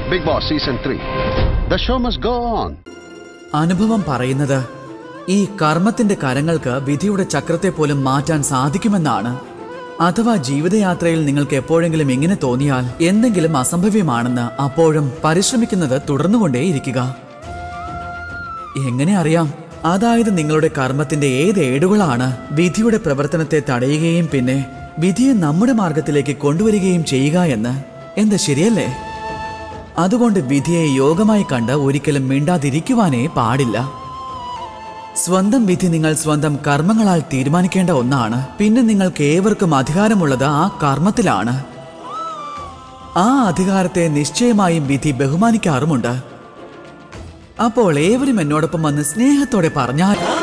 Big Boss Season 3. The show must go on. അനുഭവം പറയുന്നത് ഈ കർമ്മത്തിന്റെ കരങ്ങൾക്ക് വിധിയുടെ ചക്രത്തെ പോലും മാറ്റാൻ സാധിക്കുമെന്നാണ് അഥവാ ജീവിതയാത്രയിൽ നിങ്ങൾക്ക് എപ്പോഴെങ്കിലും ഇങ്ങനെ തോന്നിയാൽ എന്തെങ്കിലും അസംഭവ്യമാണെന്ന് അപ്പോഴും പരിശ്രമിക്കുന്നത് തുടർന്നുകൊണ്ടേയിരിക്കുക എങ്ങനെ അറിയാം അതായത് നിങ്ങളുടെ കർമ്മത്തിന്റെ ഏത് ഏടുകളാണ് വിധിയുടെ പ്രവർത്തനത്തെ തടയുകയും പിന്നെ വിധിയെ നമ്മുടെ മാർഗത്തിലേക്ക് കൊണ്ടുവരികയും ചെയ്യുക എന്ന് എന്താ ശരിയല്ലേ അതുകൊണ്ട് വിധിയെ യോഗമായി കണ്ട് ഒരിക്കലും മിണ്ടാതിരിക്കുവാനേ പാടില്ല സ്വന്തം വിധി നിങ്ങൾ സ്വന്തം കർമ്മങ്ങളാൽ തീരുമാനിക്കേണ്ട ഒന്നാണ് പിന്നെ നിങ്ങൾക്ക് ഏവർക്കും അധികാരമുള്ളത് ആ കർമ്മത്തിലാണ് ആ അധികാരത്തെ നിശ്ചയമായും വിധി ബഹുമാനിക്കാറുമുണ്ട് അപ്പോൾ ഏവരും എന്നോടൊപ്പം വന്ന് സ്നേഹത്തോടെ പറഞ്ഞാൽ